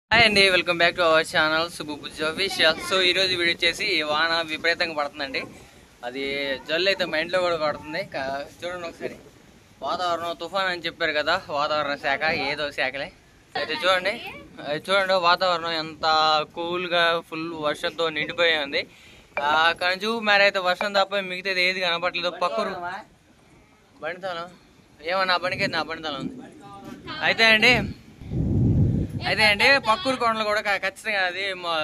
Hi అండి welcome back to our channel Subbu Bujji official so ఈ రోజు వీడియో వచ్చేసి వాన విపరీతంగా పడుతుందండి అది జల్లు అయితే మా ఇంట్లో కూడా పడుతుంది కా- చూడండి ఒకసారి వాతావరణం తుఫాన్ అని చెప్పారు కదా వాతావరణ శాఖ ఏదో శాఖలే అయితే చూడండి అది చూడండి వాతావరణం ఎంత కూల్గా ఫుల్ వర్షంతో నిండిపోయి ఉంది ఆ, అక్కడ నుంచి మరి అయితే వర్షం తప్ప మిగతాది ఏది కనపట్లేదు పక్కరు బండితాలం ఏమన్నా నా బండికి నా బండితాలం ఉంది అయితే అండి అయితే అండి పక్కూరు కొండలు కూడా క- ఖచ్చితంగా అది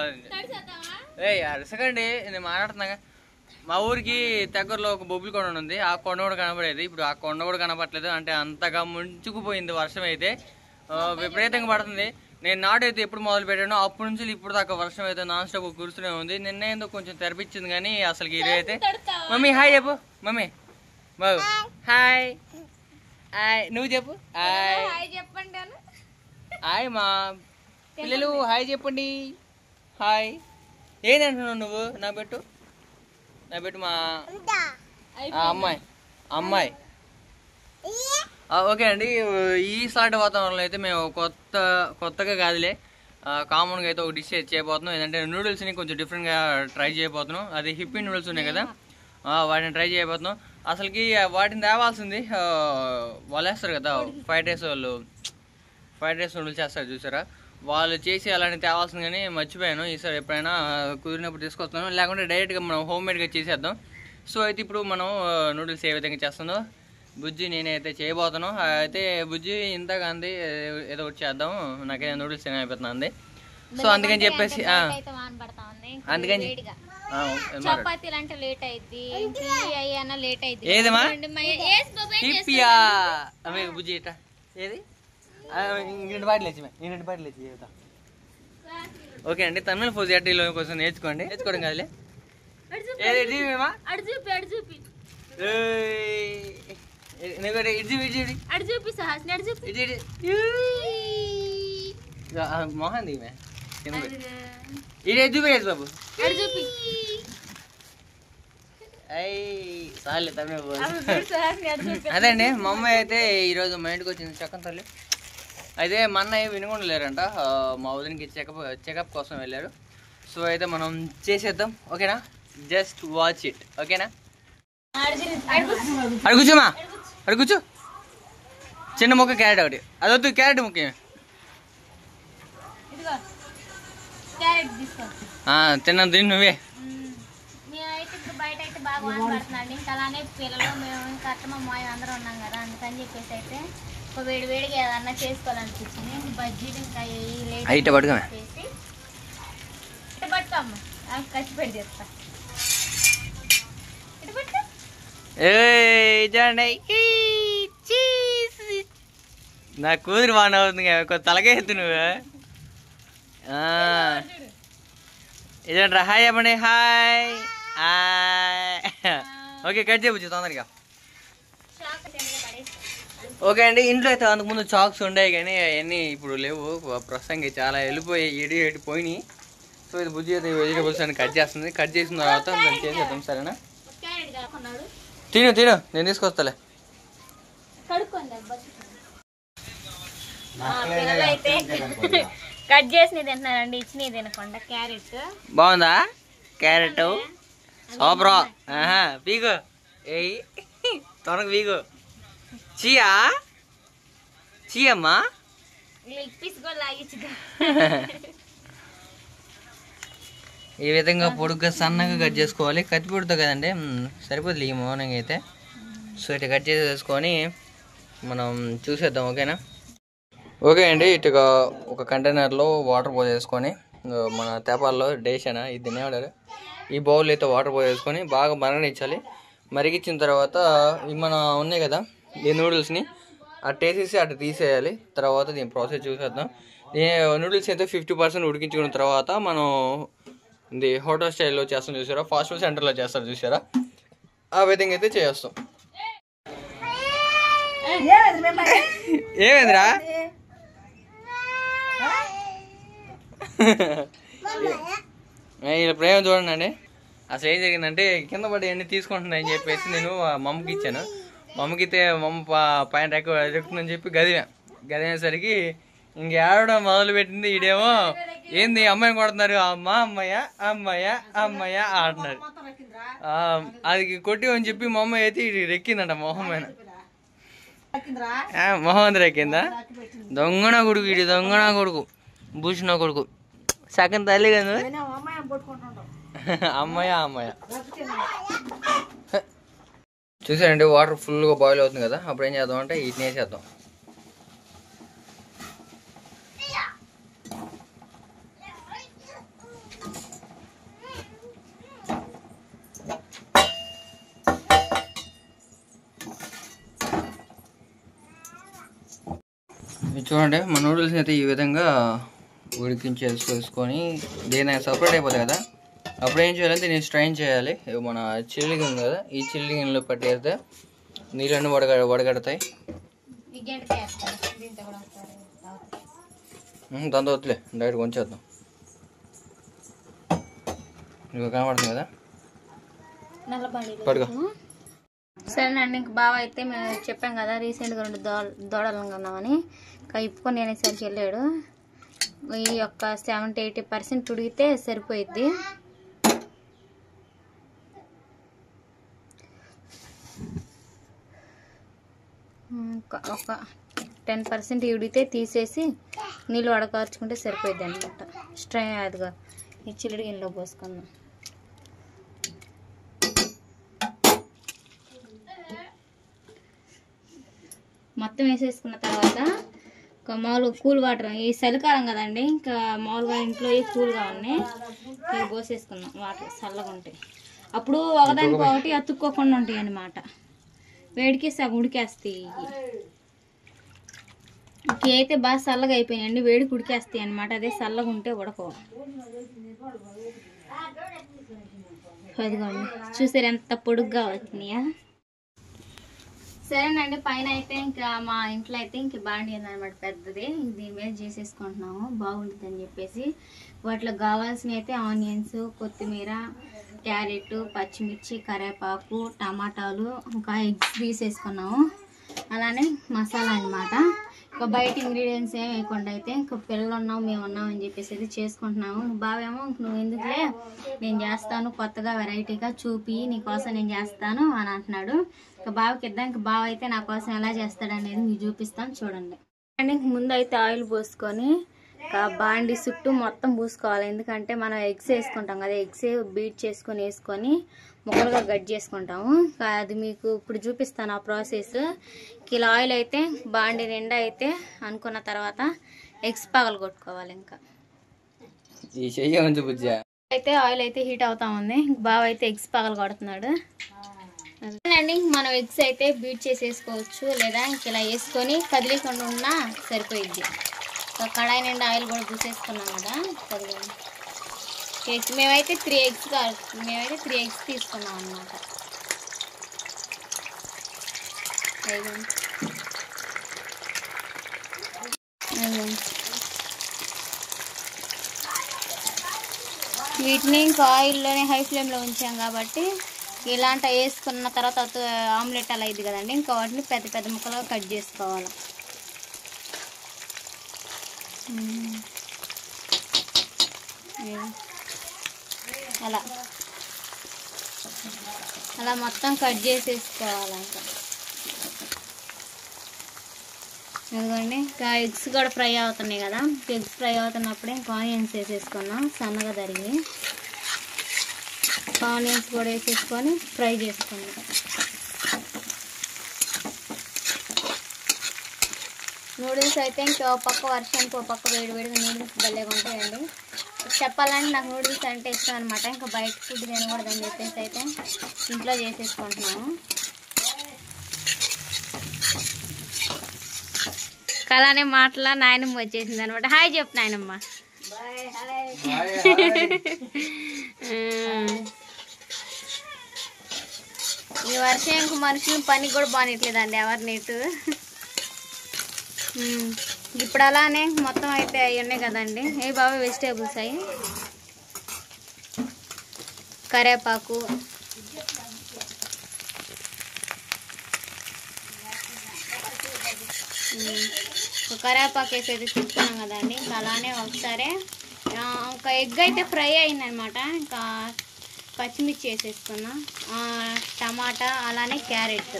ఏ అరసకండి నేను మాట్లాడుతున్నా మా ఊరికి దగ్గరలో ఒక బొబ్బుల కొండ ఉంది ఆ కొండ కూడా కనపడేది ఇప్పుడు ఆ కొండ కూడా కనపడలేదు అంటే అంతగా ముంచుకుపోయింది వర్షం అయితే ఆ, విపరీతంగా పడుతుంది నేను నాటు అయితే ఎప్పుడు మొదలు పెట్టానో అప్పటి నుంచి ఇప్పుడు దాకా వర్షం అయితే నాన్ స్టాప్ కురుస్తూనే ఉంది నిన్న ఏందో కొంచెం తెరపించింది కానీ అసలు ఇది అయితే మమ్మీ హాయ్ చెప్పు మమ్మీ బాబు హాయ్ హాయ్ నువ్వు చెప్పు హాయ్ హాయ్ చెప్పండి అను హాయ్ మా పిల్లలు హాయ్ చెప్పండి హాయ్ ఏంటంటున్నావు నువ్వు నా పెట్టు నా పెట్టు మా ఆ, అమ్మాయి అమ్మాయి ఆ, ఓకే అండి ఈ సాటి వాతావరణంలో అయితే మేము కొత్త కొత్తగా కాదులే ఆ, కామన్గా అయితే ఒక డిష్ చేయబోతున్నాం ఏంటంటే నూడిల్స్ని కొంచెం డిఫరెంట్గా ట్రై చేయబోతున్నాం అది హిప్పీ నూడిల్స్ ఉన్నాయి కదా ఆ, వాటిని ట్రై చేయబోతున్నాం అసలుకి వాటిని తేవాల్సింది ఆ, వాళ్ళు వేస్తారు కదా ఫ్రైడ్ రైస్ వాళ్ళు ఫ్రైడ్ రైస్ నూడిల్స్ చేస్తారు చూసారా వాళ్ళు చేసి అలాంటి తేవాల్సింది కానీ మర్చిపోయాను ఈసారి ఎప్పుడైనా కుదిరినప్పుడు తీసుకొస్తాను లేకుంటే డైరెక్ట్గా మనం హోమ్ మేడ్గా చేసేద్దాం సో అయితే ఇప్పుడు మనం నూడిల్స్ ఏ విధంగా చేస్తుందో బుజ్జి నేనైతే చేయబోతాను అయితే బుజ్జి ఇంతగా అంది ఏదో ఒకటి చేద్దాం నాకే నూడిల్స్ తినైపోతున్నా అంది సో అందుకని చెప్పేసి ఆ, అయితే వాన పడతా ఉంది అందుకని వేడిగా ఆ, మాట్లాడు. చపాతీలు అంటే లేట్ అయింది అయ్యన్నా లేట్ అయింది ఏదమ్మా? ఏస్ బాబాయ్ హిప్పియా అవే బుజ్జి ఇట్ట ఏది ఆ, ఇంగ్రెంట్ బాటిల్ వచ్చి ఇంగ్రెంట్ బాటిల్ వచ్చి చెబుతా ఓకే అండి తమిళ ఫోజ్ ఎట్టీలో కొంచెం నేర్చుకోండి నేర్చుకోవడం కాదులే ఏది ఇడ్జీ మేమా అడు చూపి అడు చూపి నువ్వు ఇడ్జీ ఇడ్జీ ఇడ్జీ అడు చూపి సహాస్ అడు చూపి ఇడ్జీ ఇడ్జీ మోహన్ దిమే ఇది ఎద్దు వేయదు బాబు అడు చూపి అయ్యి చాలే తమిళ ఫోజ్ సహాస్ అడు చూపి అదే అండి మా అమ్మాయి అయితే ఈరోజు మా ఇంటికి వచ్చింది చక్కన తల్లి అయితే మా అన్నయ్య వినుకొండలేరంట ఆ, మా వదినకి చెకప్ చెకప్ కోసం వెళ్ళారు సో అయితే మనం చేసేద్దాం ఓకేనా జస్ట్ వాచ్ ఇట్ ఓకేనా అడు కూర్చోమా అడు కూర్చో చిన్న మొక్క క్యారెట్ ఒకటి అదొద్దు క్యారెట్ ముఖ్య ఇదిగో క్యారెట్ తీసుకో తిన్న తిని నువ్వే మేమైతే ఇప్పుడు బయట అయితే బాగా వాన పడుతున్నాండి ఇంకా అలానే పిల్లలు మేము ఇంకా అత్తమ్మ మాయ అందరం ఉన్నాం కదా అందుకని చెప్పేసి అయితే ఒక వేడి వేడిగా ఏదన్నా చేసుకోవాలనిపించింది ఇంక బజ్జీలు ఇంకా ఈ లేట్ అయితే పట్టుకోమే చేసి ఇటు పట్టుకోమ్మ కచ్చి పెట్టి చేస్తా ఇటు పట్టుకో ఏయ్ చూడండి ఈ చీజ్. నా కూతురు బాగా అవుతుంది కొంత తలకేత్తు నువ్వు ఆ. ఇదేంట్రా హాయ్ చెప్పండి హాయ్ హాయ్ ఓకే కట్ చేయవచ్చు తొందరగా షాక్ తినగా పడేసి ఓకే అండి ఇంట్లో అయితే అంతకుముందు చాక్స్ ఉండేవి కానీ అవన్నీ ఇప్పుడు లేవు ప్రస్తుతానికి చాలా వెళ్ళిపోయి ఎడి ఎడి పోయినాయి సో ఇది బుజ్జి అయితే వెజిటేబుల్స్ అని కట్ చేస్తుంది కట్ చేసిన తర్వాత మేము చేసేద్దాం సరేనా క్యారెట్ కాకున్నాడు తిను తిను నేను తీసుకొస్తాలే కడుక్కోండి బజ్జీ పిల్లలు అయితే కట్ చేసి తింటున్నారండి ఇచ్చినవి తినకుండా క్యారెట్ బాగుందా క్యారెట్ సూపర్ ఆహా పీగు ఏయ్ తొనకు పీగు చీయా చీయమ్మా లెగ్ పీస్ కూడా లాగించుకో ఈ విధంగా పొడుగ్గా సన్నగా కట్ చేసుకోవాలి కత్తిపొడితో కదండి మ్, సరిపోతుంది ఈ మార్నింగ్ అయితే సో ఇట్లా కట్ చేసేసుకొని మనం చూసేద్దాం ఓకేనా ఓకే అండి ఇటుగా ఒక కంటైనర్లో వాటర్ పోసేసుకొని ఆ, మన తేపాల్లో డేషనా ఇది తినేవాడారు ఈ బౌల్ అయితే వాటర్ పోసేసుకొని బాగా మరగనిచ్చాలి మరిగించిన తర్వాత ఇవి మన ఉన్నాయి కదా ఈ నూడిల్స్ని అటు వేసేసి అటు తీసేయాలి తర్వాత దీని ప్రాసెస్ చూసేద్దాం ఈ నూడిల్స్ అయితే ఫిఫ్టీ పర్సెంట్ ఉడికించుకున్న తర్వాత మనం ఇది హోటల్ స్టైల్లో చేస్తాం చూసారా ఫాస్ట్ ఫుడ్ సెంటర్లో చేస్తారు చూసారా ఆ విధంగా అయితే చేస్తాం ఏమైందిరా ఈయన ప్రేమ చూడండి అండి అసలు ఏం జరిగిందంటే కింద పడి అన్ని తీసుకుంటున్నా అని చెప్పేసి నేను ఆ మమ్మకి ఇచ్చాను మమ్మకి ఇస్తే మమ్మ పా- పైన రెక్క ఎక్కుతుందని చెప్పి గదివా గదివేసరికి ఇంకేడడం మొదలు పెట్టింది ఈడేమో ఏంది అమ్మాయిని కొడుతున్నారు అమ్మ అమ్మయ్య అమ్మయ్య అమ్మయ్య అంటున్నారు ఆ, అది కొట్టి అని చెప్పి మా అమ్మ అయితే ఇది రెక్కిందంట మొహం మీద ఆ, మొహం అంతా రెక్కిందా దొంగన కొడుకు ఇది దొంగన కొడుకు భూషణ కొడుకు సగం తల్లి కదా అమ్మయ్య అమ్మయ్య చూసారండి వాటర్ ఫుల్గా బాయిల్ అవుతుంది కదా అప్పుడు ఏం చేద్దాం అంటే వీటిని వేసేద్దాం ఇది చూడండి మన నూడిల్స్ అయితే ఈ విధంగా ఉడికించేసుకొని దేని సపరేట్ అయిపోతుంది కదా అప్పుడు ఏం చేయాలంటే నేను స్ట్రైన్ చేయాలి ఇవి మన చిల్లి ఉంది కదా ఈ చిల్లి గిన్నెలో పట్టేస్తే నీళ్ళన్నీ వడగ వడగడతాయి ఈ గంటకి వేస్తారు దీంతో కూడా ఒకసారి తాగుతారు. ఉమ్, దాంతో వద్దులే డైరెక్ట్ కొంచేద్దాం ఇవి కనబడుతుంది కదా నల్ల బండిలో పడుకో సరేనండి ఇంక బావ అయితే మేము చెప్పాం కదా రీసెంట్గా రెండు దో దూడలు కొన్నామని ఇంకా ఇప్పుకొని అనేసరికి వెళ్ళాడు ఈ యొక్క సెవెంటీ ఎయిటీ పర్సెంట్ ఉడిగితే సరిపోయిద్ది ఇంకా ఒక టెన్ పర్సెంట్ ఉడిగితే తీసేసి నీళ్ళు వడకార్చుకుంటే సరిపోయిద్ది అనమాట స్ట్రై అదిగా ఈ చిల్లుడి గిన్నెలో పోసుకుందాం మొత్తం వేసేసుకున్న తర్వాత ఒక మామూలు కూల్ వాటర్ ఈ చలికాలం కదండి ఇంకా మామూలుగా ఇంట్లో ఏ కూల్గా ఉన్నాయి ఇవి పోసేసుకున్నాం వాటర్ చల్లగా ఉంటాయి అప్పుడు ఒకదానికి ఒకటి అతుక్కోకుండా ఉంటాయి అన్నమాట వేడికి సగం ఉడికేస్తాయి ఇవి ఇంక అయితే బాగా చల్లగా అయిపోయినాయండి వేడికి ఉడికేస్తాయి అనమాట అదే చల్లగా ఉంటే ఉడకవు అదిగోండి చూసారు ఎంత పొడుగ్గా వచ్చినాయా సరేనండి పైన అయితే ఇంకా మా ఇంట్లో అయితే ఇంక బాండి అనమాట పెద్దది దీని మీద చేసేసుకుంటున్నాము బాగుంటుంది అని చెప్పేసి వాటిలో కావాల్సినవి అయితే ఆనియన్స్ కొత్తిమీర క్యారెట్ పచ్చిమిర్చి కరివేపాకు టమాటాలు ఇంకా ఎగ్స్ తీసేసుకున్నాము అలానే మసాలా అన్నమాట ఇంకా బయట ఇంగ్రీడియంట్స్ ఏం వేయకుండా అయితే ఇంకా పిల్లలు ఉన్నాం మేము ఉన్నాం అని చెప్పేసి అయితే చేసుకుంటున్నాము బావేమో నువ్వు ఎందుకులే నేను చేస్తాను కొత్తగా వెరైటీగా చూపి నీకోసం నేను చేస్తాను అని అంటున్నాడు ఇంకా బావకి ఇద్దాం ఇంకా బావ అయితే నా కోసం ఎలా చేస్తాడు అనేది మీకు చూపిస్తాను చూడండి అండ్ ఇంక ముందు అయితే ఆయిల్ పోసుకొని ఇంకా బాండి చుట్టూ మొత్తం పూసుకోవాలి ఎందుకంటే మనం ఎగ్స్ వేసుకుంటాం కదా ఎగ్స్ బీట్ చేసుకొని వేసుకొని ముక్కలుగా గట్ చేసుకుంటాము ఇంకా అది మీకు ఇప్పుడు చూపిస్తాను ఆ ప్రాసెస్ కిలో ఆయిల్ అయితే బాండి నిండా అయితే అనుకున్న తర్వాత ఎగ్స్ పగలు కొట్టుకోవాలి ఇంకా ఈ చెయ్యి ఉంది బుజ్జ అయితే ఆయిల్ అయితే హీట్ అవుతా ఉంది ఇంక బావ అయితే ఎగ్స్ పగలు కొడుతున్నాడు అండి మనం ఎగ్స్ అయితే బీట్ చేసేసుకోవచ్చు లేదా ఇంక ఇలా వేసుకొని కదిలేకుండా ఉన్నా సరిపోయిద్ది ఒక కడాయి నిండా ఆయిల్ కూడా పూసేసుకున్నాం కదా కదిలేదు ఎగ్స్ మేమైతే త్రీ ఎగ్స్ కాదు మేమైతే త్రీ ఎగ్స్ తీసుకున్నాం అనమాట వీటిని ఇంకా ఆయిల్లోనే హై ఫ్లేమ్లో ఉంచాం కాబట్టి ఇలాంటి వేసుకున్న తర్వాత అత- ఆమ్లెట్ అలా అయింది కదండి ఇంకా వాటిని పెద్ద పెద్ద ముక్కలుగా కట్ చేసుకోవాలి మ్మ్. ఇదిగో. అలా అలా మొత్తం కట్ చేసేసుకోవాలి ఇంకా ఇదిగోండి ఇంకా ఎగ్స్ కూడా ఫ్రై అవుతున్నాయి కదా ఎగ్స్ ఫ్రై అవుతున్నప్పుడే ఇంకా ఆనియన్స్ వేసేసుకున్నాం సన్నగా తరిగి ఆనియన్స్ కూడా వేసేసుకొని ఫ్రై చేసుకుందాం నూడిల్స్ అయితే ఇంకా ఒక పక్క వర్షానికి ఒక పక్క వేడి వేడిగా నూడిల్స్ భలేగా ఉంటాయండి చెప్పాలంటే నాకు నూడిల్స్ అంటే ఇష్టం అనమాట ఇంకా బయట ఫుడ్ తినకూడదని చెప్పేసి అయితే ఇంట్లో చేసేసుకుంటున్నాము కలానే మాటల నాయనమ్మ వచ్చేసింది అనమాట హాయ్ చెప్పు నాయనమ్మ ఈ వర్షం ఇంక మనుషులు పనికి కూడా బాగానేట్లేదండి ఎవరి నీటు ఉమ్, ఇప్పుడు అలానే మొత్తం అయితే అవి ఉన్నాయి కదండి ఏ బాబా వెజిటేబుల్స్ అవి కరేపాకు ఉమ్, ఒక కరేపాకు వేసి అయితే తీసుకున్నాం కదండి ఇంకా అలానే ఒకసారి ఆ, ఇంకా ఎగ్ అయితే ఫ్రై అయిందనమాట ఇంకా పచ్చిమిర్చి వేసేసుకున్నా ఆ, టమాటా అలానే క్యారెట్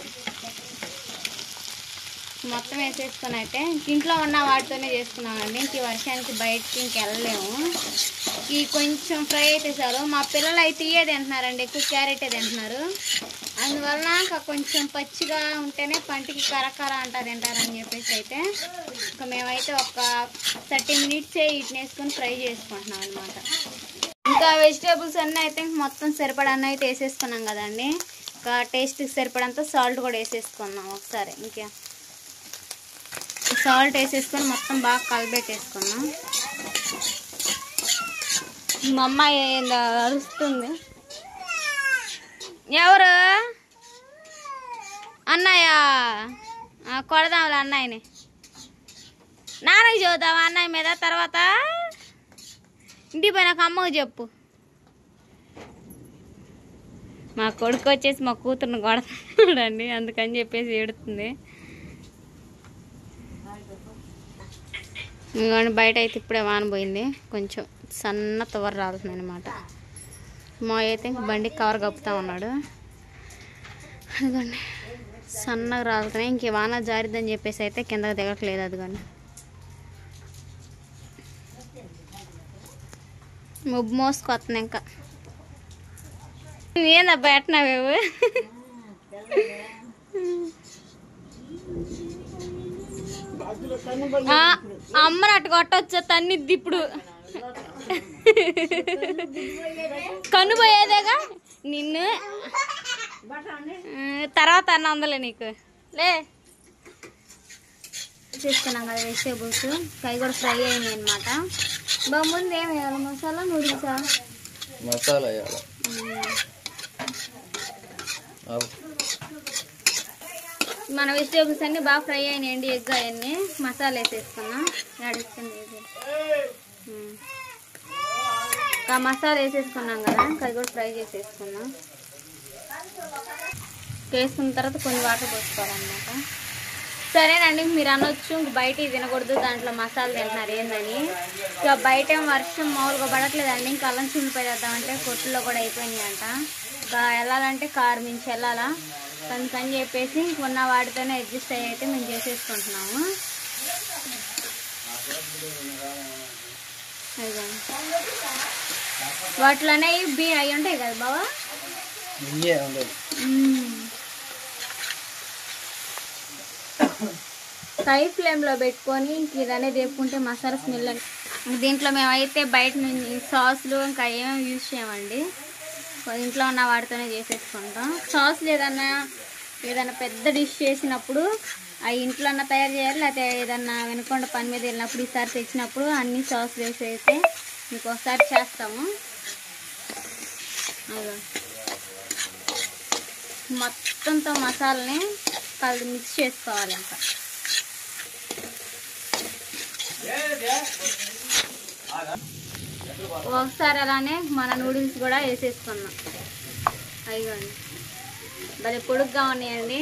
మొత్తం వేసేసుకుని అయితే ఇంట్లో ఉన్న వాటితోనే చేసుకున్నామండి ఇంక ఈ వర్షానికి బయటకి ఇంక వెళ్ళలేము ఈ కొంచెం ఫ్రై అయితే చాలు మా పిల్లలు అయితే ఇయ్యే తింటున్నారండి ఎక్కువ క్యారెటే తింటున్నారు అందువలన ఇంకా కొంచెం పచ్చిగా ఉంటేనే పంటికి కరకర అంటారు తింటారని చెప్పేసి అయితే ఇంకా మేమైతే ఒక థర్టీ మినిట్సే వీటిని వేసుకొని ఫ్రై చేసుకుంటున్నాం అనమాట ఇంకా వెజిటేబుల్స్ అన్నీ అయితే ఇంక మొత్తం సరిపడా అయితే వేసేసుకున్నాం కదండి ఇంకా టేస్ట్కి సరిపడంత సాల్ట్ కూడా వేసేసుకున్నాం ఒకసారి ఇంకా సాల్ట్ వేసేసుకొని మొత్తం బాగా కలిపెట్టేసుకున్నాం మా అమ్మాయి ఏందో అరుస్తుంది ఎవరు అన్నయ్య ఆ, కొడదాంలే అన్నయ్యని నాన్నకి చూద్దాం అన్నయ్య మీద తర్వాత ఇంటికి పోయినాక అమ్మకు చెప్పు మా కొడుకు వచ్చేసి మా కూతురుని కొడుతున్నాడండి అందుకని చెప్పేసి ఏడుతుంది ఇంకోండి బయట అయితే ఇప్పుడే వాన పోయింది కొంచెం సన్న తువర రాలుతుంది అనమాట మా అయితే ఇంక బండి కవర్ కప్పుతా ఉన్నాడు అదిగోండి సన్నగా రాలుతున్నాయి ఇంక ఈ వాన జారిద్దని చెప్పేసి అయితే కిందకి దిగట్లేదు అదిగోండి ముబ్బు మోసుకొస్తుంది ఇంకా ఏందబ్బా ఎట్టినావేవు ఆ, అమ్మని అట్టు కొట్టొచ్చు తన్నిద్ది ఇప్పుడు కన్ను పోయేదేగా నిన్ను ఆ, తర్వాత అన్న అందలే నీకు లే చేసుకున్నాం కదా వెజిటేబుల్స్ కై కూడా ఫ్రై అయింది అనమాట ముందు ఏమి వేయాలి మసాలా నూడిల్సా మసాలా వేయాలి మన వెజిటేబుల్స్ అన్ని బాగా ఫ్రై అయినాయండి ఎగ్ అవన్నీ మసాలా వేసేసుకున్నాం నడుస్తుంది ఇది ఉమ్. ఇంకా మసాలా వేసేసుకున్నాం కదా ఇంకా అది కూడా ఫ్రై చేసేసుకున్నాం వేసుకున్న తర్వాత కొన్ని వాటర్ పోసుకోవాలన్నమాట సరేనండి మీరు అనొచ్చు ఇంక బయట ఇది తినకూడదు దాంట్లో మసాలా తింటున్నారు ఏందని ఇక బయట ఏం వర్షం మామూలుగా పడట్లేదండి ఇంకా అల్లం చిల్లిపోయి చేద్దామంటే కొట్టులో కూడా అయిపోయినాయి అంట ఇంకా వెళ్ళాలంటే కారు మించి వెళ్ళాలా అందుకని చెప్పేసి ఉన్న వాటితోనే అడ్జస్ట్ అయ్యి అయితే మేము చేసేసుకుంటున్నాము అదిగోండి. వాటిలోనే బీ అవి ఉంటాయి కదా బావా హై ఫ్లేమ్లో పెట్టుకొని ఇంక ఇదనే వేపుకుంటే మసాలా స్మెల్ అని దీంట్లో మేమైతే బయట నుంచి సాస్లు ఇంకా ఏమేమి యూజ్ చేయమండి ఇంట్లో ఉన్న వాటితోనే చేసేసుకుంటాం సాస్లు ఏదన్నా ఏదైనా పెద్ద డిష్ చేసినప్పుడు ఆ ఇంట్లో అన్న తయారు చేయాలి లేకపోతే ఏదన్నా వెనుకొండ పని మీద వెళ్ళినప్పుడు ఈసారి తెచ్చినప్పుడు అన్ని సాస్లు వేసి అయితే మీకు ఒకసారి చేస్తాము అదో మొత్తంతో మసాలాని కలి మిక్స్ చేసుకోవాలి ఇంకా ఒకసారి అలానే మన నూడిల్స్ కూడా వేసేసుకున్నాం అయ్యండి భలే పొడుగ్గా ఉన్నాయండి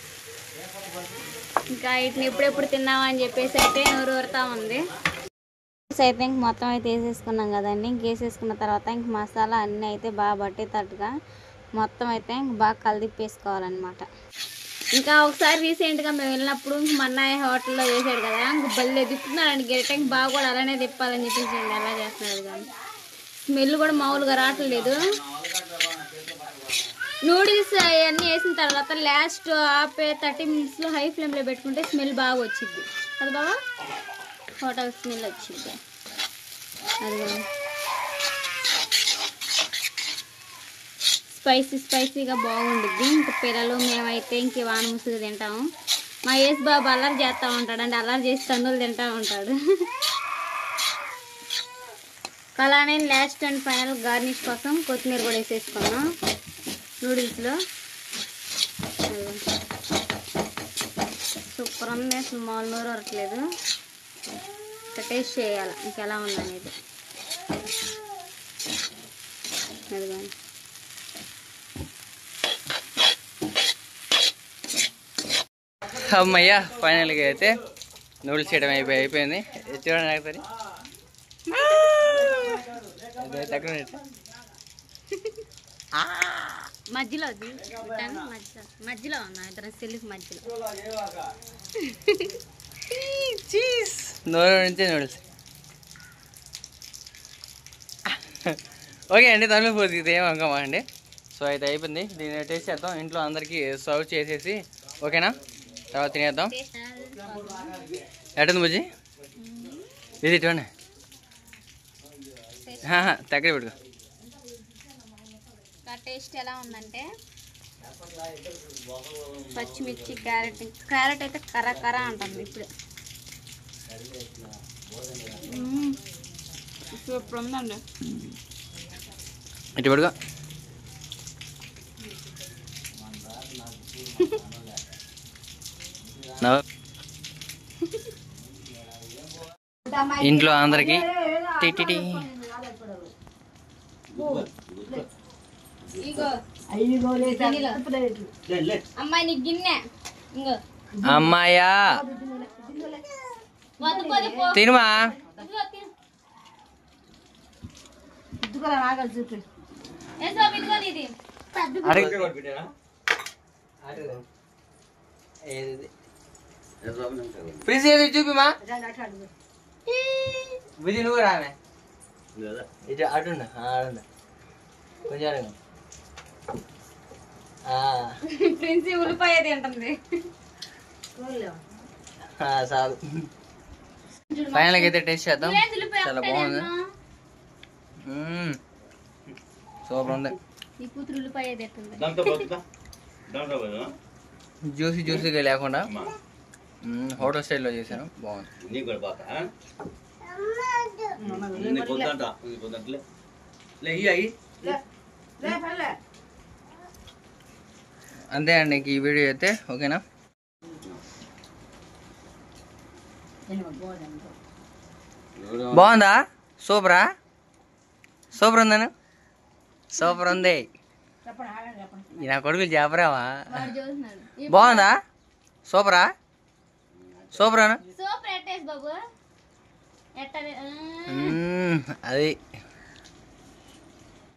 ఇంకా వీటిని ఎప్పుడెప్పుడు తిన్నామని చెప్పేసి అయితే నూరు ఊరుతా ఉంది అయితే ఇంక మొత్తం అయితే వేసేసుకున్నాం కదండి ఇంక వేసేసుకున్న తర్వాత ఇంక మసాలా అన్నీ అయితే బాగా పట్టేటట్టుగా మొత్తం అయితే ఇంక బాగా కలిదిప్పేసుకోవాలన్నమాట ఇంకా ఒకసారి రీసెంట్గా మేము వెళ్ళినప్పుడు ఇంక మన్నాయ హోటల్లో చేశాడు కదా ఇంక బల్లే తిప్పుతున్నాడు గెరిట ఇంక బాగా కూడా అలానే తిప్పాలని చెప్పేసి ఇంక ఎలా చేస్తున్నాడు కానీ స్మెల్ కూడా మామూలుగా రావట్లేదు నూడిల్స్ అవన్నీ వేసిన తర్వాత లాస్ట్ ఆపే థర్టీ మినిట్స్లో హై ఫ్లేమ్లో పెట్టుకుంటే స్మెల్ బాగా వచ్చింది అది బాబా హోటల్ స్మెల్ వచ్చింది అది స్పైసీ స్పైసీగా బాగుండుద్ది ఇంకా పిల్లలు మేమైతే ఇంక వాన ముసుగు తింటాము మా యేసు బాబు అల్లరి చేస్తూ ఉంటాడు అంటే అల్లరి చేసి తందులు తింటూ ఉంటాడు అలానే లాస్ట్ అండ్ ఫైనల్ గార్నిష్ కోసం కొత్తిమీర కూడా వేసేసుకున్నాం నూడిల్స్లో సూపర్ ఉంది అసలు మామూలు నూరు వరట్లేదు ఇంకా టేస్ట్ చేయాలి ఇంకెలా ఉందనేది అదిగోండి అమ్మయ్య ఫైనల్గా అయితే నూడిల్స్ చేయడం అయిపోయి అయిపోయింది ఇది చూడండి ఒకసారి అదే దగ్గర పెట్టు. మధ్యలో అది పెట్టాను మధ్యలో మధ్యలో ఉన్నా ఇద్దరు సెల్ఫ్ మధ్యలో చీజ్ నూనె నుంచే నూడిల్స్ ఓకే అండి తమిళ పూర్తి ఇది ఏం అంకమా అండి సో అయితే అయిపోయింది దీన్ని టేస్ట్ చేద్దాం ఇంట్లో అందరికీ సర్వ్ చేసేసి ఓకేనా తర్వాత తినేద్దాం ఎటుంది బుజ్జి ఇది ఇటువంటి దగ్గర పెట్టుకో టేస్ట్ ఎలా ఉందంటే పచ్చిమిర్చి క్యారెట్ క్యారెట్ అయితే కర కర అంటుంది ఇప్పుడు సూపర్ ఉందండి ఇటు పెట్టుకో నవ్వు. ఇంట్లో అందరికి టీ టీ టీ. ఇగో అమ్మాయి నీకు గిన్నె ఇంగో అమ్మాయా వద్దుకోది పో తినుమా ఇదిగో తిను ఏ సోపు ఇదిగో నీది ఫ్రిడ్జ్ ఏది చూపిమా బుద్ధి నువ్వు రామే ఇటు అటుండ ఆడుండ కొంచెం అడగ. ఆ, ప్రిన్సి ఉల్లిపాయ తింటుంది ఆ, చాలు ఫైనల్గా అయితే టేస్ట్ చేద్దాం నువ్వేం ఉల్లిపాయ చాలా ఒక్కటే బాగుంది తిన్నావు? మ్మ్. సూపర్ ఉంది నీ కూతురు ఉల్లిపాయ తింటుంది దాంతో పోతుందా దాంతో పోతుందా జ్యూసీ జ్యూసీగా లేకుండా అమ్మా మ్మ్, హోటల్ స్టైల్లో చేశాను బాగుంది నీకు కూడా బాగా నీకు పొద్దంట నీకు పొద్దంటలే లే ఇయ్యి అయ్యి అంతే అండి ఇంక ఈ వీడియో అయితే ఓకేనా బాగుందా సూపరా సూపర్ ఉందను సూపర్ ఉంది ఈ నా కొడుకులు చెప్పరావా వాడు చూస్తున్నాడు బాగుందా సూపరా సూపరా సోప్ ఎట్టేసి బాబు ఎట్ట మ్మ్, అది